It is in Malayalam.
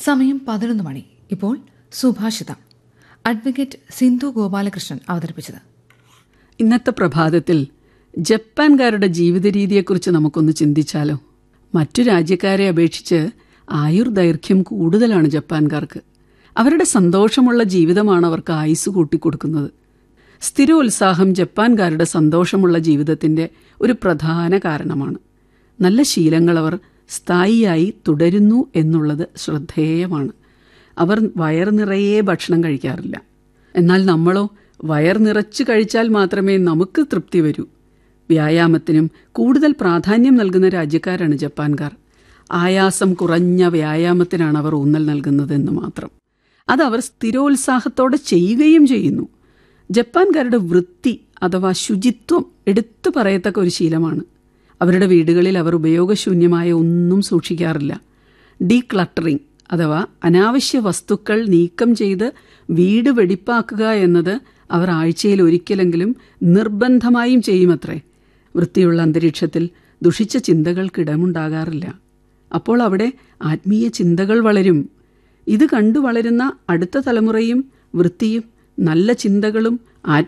സമയം പതിനൊന്ന് മണി ഇപ്പോൾ സുഭാഷിതം അഡ്വക്കേറ്റ് സിന്ധു ഗോപാലകൃഷ്ണൻ അവതരിപ്പിച്ചത് ഇന്നത്തെ പ്രഭാതത്തിൽ ജപ്പാൻകാരുടെ ജീവിത രീതിയെക്കുറിച്ച് നമുക്കൊന്ന് ചിന്തിച്ചാലോ മറ്റു രാജ്യക്കാരെ അപേക്ഷിച്ച് ആയുർദൈർഘ്യം കൂടുതലാണ് ജപ്പാൻകാർക്ക് അവരുടെ സന്തോഷമുള്ള ജീവിതമാണ് അവർക്ക് ആയുസ് കൂട്ടിക്കൊടുക്കുന്നത് സ്ഥിരോത്സാഹം ജപ്പാൻകാരുടെ സന്തോഷമുള്ള ജീവിതത്തിന്റെ ഒരു പ്രധാന കാരണമാണ് നല്ല ശീലങ്ങൾ അവർ സ്ഥായിയായി തുടരുന്നു എന്നുള്ളത് ശ്രദ്ധേയമാണ് അവർ വയർ നിറയെ ഭക്ഷണം കഴിക്കാറില്ല എന്നാൽ നമ്മളോ വയർ നിറച്ചു കഴിച്ചാൽ മാത്രമേ നമുക്ക് തൃപ്തി വരൂ വ്യായാമത്തിനും കൂടുതൽ പ്രാധാന്യം നൽകുന്ന രാജ്യക്കാരാണ് ജപ്പാൻകാർ ആയാസം കുറഞ്ഞ വ്യായാമത്തിനാണ് അവർ ഊന്നൽ നൽകുന്നതെന്ന് മാത്രം അത് അവർ സ്ഥിരോത്സാഹത്തോടെ ചെയ്യുകയും ചെയ്യുന്നു ജപ്പാൻകാരുടെ വൃത്തി അഥവാ ശുചിത്വം എടുത്തു പറയത്തക്ക ഒരു ശീലമാണ് അവരുടെ വീടുകളിൽ അവർ ഉപയോഗശൂന്യമായ ഒന്നും സൂക്ഷിക്കാറില്ല ഡീക്ലട്ടറിംഗ് അഥവാ അനാവശ്യ വസ്തുക്കൾ നീക്കം ചെയ്ത് വീട് വെടിപ്പാക്കുക എന്നത് അവർ ആഴ്ചയിൽ ഒരിക്കലെങ്കിലും നിർബന്ധമായും ചെയ്യുമത്രേ വൃത്തിയുള്ള അന്തരീക്ഷത്തിൽ ദുഷിച്ച ചിന്തകൾക്കിടമുണ്ടാകാറില്ല അപ്പോൾ അവിടെ ആത്മീയ ചിന്തകൾ വളരും ഇത് കണ്ടു വളരുന്ന അടുത്ത തലമുറയും വൃത്തിയും നല്ല ചിന്തകളും